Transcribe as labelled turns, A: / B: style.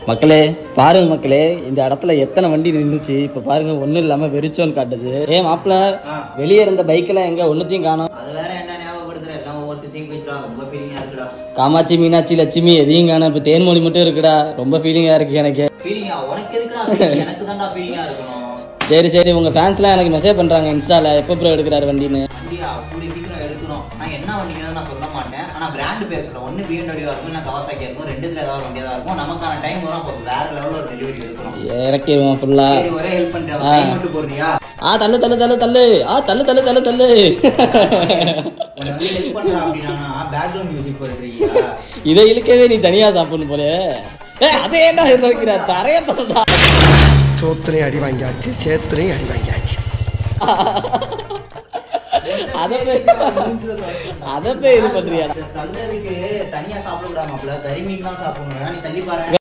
A: மக்களே பாருங்க மக்களே இந்த இடத்துல எத்தனை வண்டி நின்றுச்சு இப்ப பாருங்க ஒண்ணும் இல்லாம வெறிச்சோன்னு காட்டுது ஏ மாப்பிள வெளியே இருந்த பைக்கெல்லாம் எங்க ஒன்னுத்தையும் காணோம்
B: அது வேற என்ன ஞாபகப்படுத்துற எல்லாம் ஒவ்வொரு சீன் பேசுடா ரொம்ப ஃபீலிங்கா இருக்குடா
A: காமாட்சி மீனாட்சி லட்சுமி எதையும் காணோம் இப்ப தேன்மொழி மட்டும் இருக்குடா ரொம்ப ஃபீலிங்கா இருக்கு எனக்கு
B: ஃபீலிங்கா உனக்கு எதுக்குடா feeling? எனக்கு தான்டா ஃபீலிங்கா இருக்கணும்
A: சரி சரி உங்க ஃபேன்ஸ்லாம் எனக்கு மெசேஜ் பண்றாங்க இன்ஸ்டால எப்போ ப்ரோ எடுக்கிறாரு வண்டின்னு
B: வண்டியா கூடிய சீக்கிரம் எடுக்கணும் நான் என்ன வண்டிங்கிறத நான் சொல்ல மாட்டேன் ஆனா பிராண்ட் பேர் சொல்றேன் ஒன்னு பிஎன்டபிள்யூ இருக்கும் நான் கவாசாக்கி இருக்கும் ரெண்டுத்துல ஏதாவது வண்டியா தான் இருக்கும் நமக்கான டைம் வரும் அப்போ வேற லெவலில் ஒரு டெலிவரி எடுக்கணும்
A: இறக்கிடுவோம் ஃபுல்லா
B: சரி ஒரே ஹெல்ப் பண்ணிட்டு கை மட்டும் போடுறியா
A: ஆ தள்ளு தள்ளு தள்ளு தள்ளு ஆ தள்ளு தள்ளு தள்ளு தள்ளு
B: உன்னை வந்து ஹெல்ப் பண்றா அப்படின்னா பேக்ரவுண்ட் மியூசிக் போடுறீங்களா
A: இதை இழுக்கவே நீ தனியா சாப்பிடணும் போல ஏ அதே என்ன இருக்கிற தரைய தொடடா
C: சோத்துலையும் அடி வாங்கியாச்சு சேத்துலையும் அடி வாங்கியாச்சு
A: அதை போய் அதை போய் இது பண்றியாடா
B: தள்ளதுக்கு தனியா சாப்பிட விடாம கறி மீன் தான் சாப்பிடணும் வேணா நீ தள்ளி பாரு